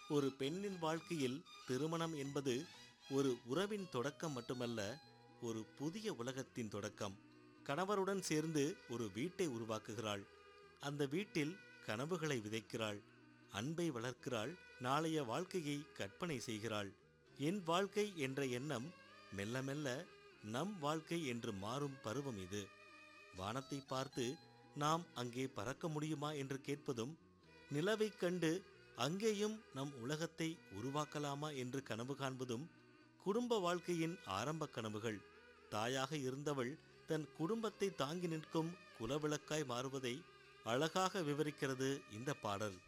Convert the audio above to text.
ஒரு பெண்ணின் வாழ்க்கையில் திருமணம் என்பது ஒரு உறவின் தொடக்கம் மட்டுமல்ல ஒரு புதிய உலகத்தின் தொடக்கம் கணவருடன் சேர்ந்து ஒரு வீட்டை உருவாக்குகிறாள் அந்த வீட்டில் கனவுகளை விதைக்கிறாள் அன்பை வளர்க்கிறாள் நாளைய வாழ்க்கையை கற்பனை செய்கிறாள் என் வாழ்க்கை என்ற எண்ணம் மெல்ல மெல்ல நம் வாழ்க்கை என்று மாறும் பருவம் இது வானத்தை பார்த்து நாம் அங்கே பறக்க முடியுமா என்று கேட்பதும் நிலவைக் கண்டு அங்கேயும் நம் உலகத்தை உருவாக்கலாமா என்று கனவு காண்பதும் குடும்ப வாழ்க்கையின் ஆரம்ப கனவுகள் தாயாக இருந்தவள் தன் குடும்பத்தை தாங்கி நிற்கும் குலவிளக்காய் மாறுவதை அழகாக விவரிக்கிறது இந்த பாடல்